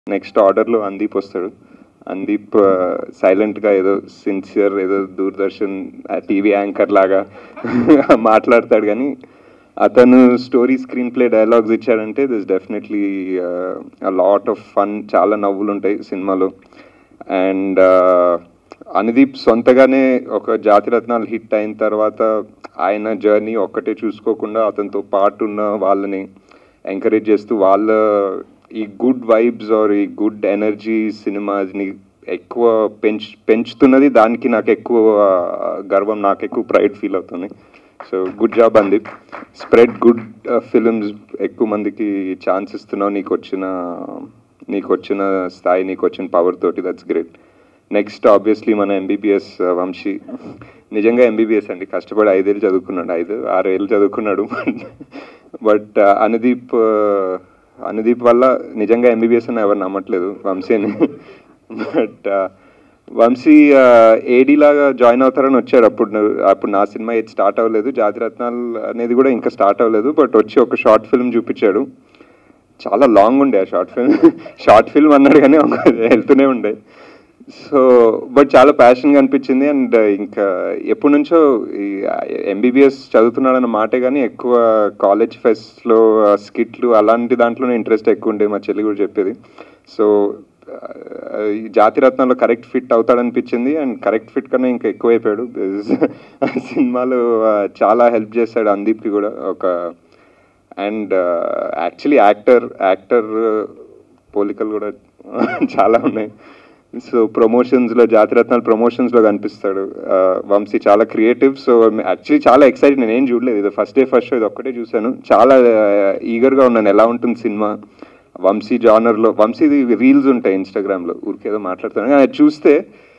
next ఆర్డర్లో అందీప్ వస్తాడు అందీప్ సైలెంట్గా ఏదో సిన్సియర్ ఏదో దూరదర్శన్ టీవీ యాంకర్ లాగా మాట్లాడతాడు కానీ అతను స్టోరీ స్క్రీన్ ప్లే డైలాగ్స్ ఇచ్చాడంటే this definitely lot of fun చాలా నవ్వులు ఉంటాయి సినిమాలో అండ్ అనుదీప్ సొంతగానే ఒక జాతిరత్నాలు హిట్ అయిన తర్వాత ఆయన జర్నీ ఒక్కటే చూసుకోకుండా అతనితో పాటు ఉన్న వాళ్ళని ఎంకరేజ్ చేస్తూ వాళ్ళ ఈ గుడ్ వైబ్స్ ఆర్ ఈ గుడ్ ఎనర్జీ సినిమాని ఎక్కువ పెంచ్ పెంచుతున్నది దానికి నాకు ఎక్కువ గర్వం నాకు ఎక్కువ ప్రైడ్ ఫీల్ అవుతుంది so good job Anudeep spread good films ఎక్కువ మందికి ఛాన్స్ ఇస్తున్నావు నీకు వచ్చిన నీకు వచ్చిన స్థాయి నీకు వచ్చిన పవర్ తోటి దట్స్ గ్రేట్ నెక్స్ట్ ఆబ్వియస్లీ మన ఎంబీబీఎస్ వంశీ నిజంగా ఎంబీబీఎస్ అండి కష్టపడి ఐదేళ్ళు చదువుకున్నాడు ఐదు ఆరేళ్ళు చదువుకున్నాడు బట్ అనుదీప్ అనుదీప్ వల్ల నిజంగా ఎంబీబీఎస్ అని ఎవరు నమ్మట్లేదు వంశీని బట్ వంశీ ఏడీ లాగా జాయిన్ అవుతారని వచ్చారు అప్పుడు అప్పుడు నా సినిమా ఏది స్టార్ట్ అవ్వలేదు జాతిరత్నాలు అనేది కూడా ఇంకా స్టార్ట్ అవ్వలేదు బట్ వచ్చి ఒక షార్ట్ ఫిల్మ్ చూపించాడు చాలా లాంగ్ ఉండే ఆ షార్ట్ ఫిల్మ్ షార్ట్ ఫిల్మ్ అన్నాడు కానీ వెళ్తూనే ఉండే సో బట్ చాలా ప్యాషన్గా అనిపించింది అండ్ ఇంకా ఎప్పటి నుంచో ఈ ఎంబీబీఎస్ చదువుతున్నాడన్న మాటే కానీ ఎక్కువ కాలేజ్ ఫెస్ట్లో స్కిట్లు అలాంటి దాంట్లోనే ఇంట్రెస్ట్ ఎక్కువ ఉండే మా చెల్లి కూడా చెప్పేది సో ఈ జాతిరత్నంలో కరెక్ట్ ఫిట్ అవుతాడనిపించింది అండ్ కరెక్ట్ ఫిట్ కన్నా ఇంకా ఎక్కువైపోయాడు సినిమాలో చాలా హెల్ప్ చేశాడు అందీప్కి కూడా ఒక అండ్ యాక్చువల్లీ యాక్టర్ యాక్టర్ పోలికలు కూడా చాలా ఉన్నాయి సో ప్రమోషన్స్లో జాతిరత్నాలు ప్రమోషన్స్లో కనిపిస్తాడు వంశీ చాలా క్రియేటివ్ సో యాక్చువల్లీ చాలా ఎక్సైటెడ్ నేను ఏం చూడలేదు ఇది ఫస్ట్ డే ఫస్ట్ షో ఇది ఒక్కటే చూశాను చాలా ఈగర్గా ఉన్నాను ఎలా ఉంటుంది సినిమా వంశీ జానర్లో వంశీది రీల్స్ ఉంటాయి ఇన్స్టాగ్రామ్లో ఊరికేదో మాట్లాడుతాను కానీ అది చూస్తే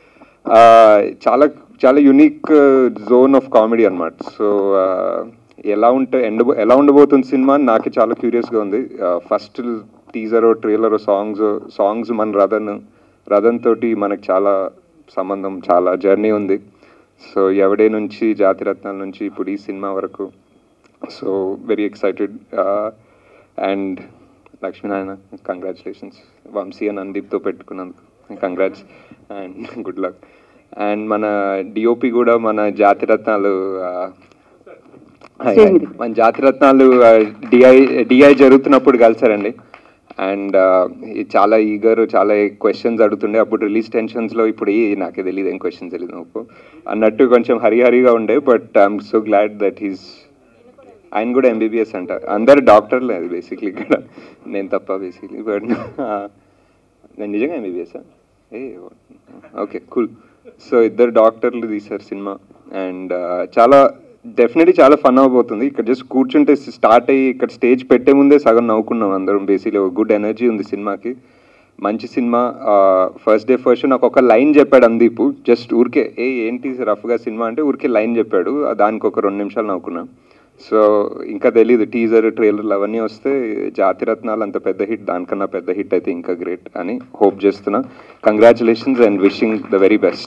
చాలా చాలా యునిక్ జోన్ ఆఫ్ కామెడీ అనమాట సో ఎలా ఉంటే ఎండ ఎలా ఉండబోతుంది సినిమా అని నాకు చాలా క్యూరియస్గా ఉంది first teaser trailer songs songs మన రథన్ రథన్ తోటి మనకు చాలా సంబంధం చాలా జర్నీ ఉంది సో ఎవడే నుంచి జాతిరత్నాల నుంచి ఇప్పుడు ఈ సినిమా వరకు so very excited and Lakshminarayana congratulations Vamsi అని అందీప్తో పెట్టుకున్నందుకు congrats and good luck and మన డిఓపి కూడా మన జాతిరత్నాలు మన జాతిరత్నాలు డిఐ డిఐ జరుగుతున్నప్పుడు కలిసారండి అండ్ చాలా ఈగర్ చాలా క్వశ్చన్స్ అడుగుతుండే అప్పుడు రిలీజ్ టెన్షన్స్లో ఇప్పుడు ఏ నాకే తెలియదు ఏం క్వశ్చన్స్ తెలియదు నాకు అన్నట్టు కొంచెం హరిహరిగా ఉండే but I'm so glad that he's ఆయన కూడా ఎంబీబీఎస్ అంట అందరు డాక్టర్లే అది బేసిక్లీ ఇక్కడ నేను తప్ప బేసిక్లీ బట్ నేను నిజంగా ఎంబీబీఎస్ ఏ ఓకే కూల్ సో ఇద్దరు డాక్టర్లు తీశారు సినిమా అండ్ చాలా డెఫినెట్లీ చాలా ఫన్ అవబోతుంది ఇక్కడ జస్ట్ కూర్చుంటే స్టార్ట్ అయ్యి ఇక్కడ స్టేజ్ పెట్టే ముందే సగం నవ్వుకున్నాం అందరం బేసిక్లీ ఒక గుడ్ ఎనర్జీ ఉంది సినిమాకి మంచి సినిమా ఫస్ట్ డే ఫస్ట్ నాకు ఒక లైన్ చెప్పాడు అందీప్ జస్ట్ ఊరికే ఏ ఏంటి రఫ్గా సినిమా అంటే ఊరికే లైన్ చెప్పాడు దానికి ఒక రెండు నిమిషాలు నవ్వుకున్నాం సో ఇంకా తెలియదు టీజర్ ట్రైలర్లు అవన్నీ వస్తే జాతిరత్నాలు అంత పెద్ద హిట్ దానికన్నా పెద్ద హిట్ అయితే ఇంకా గ్రేట్ అని హోప్ చేస్తున్నా congratulations and wishing the very best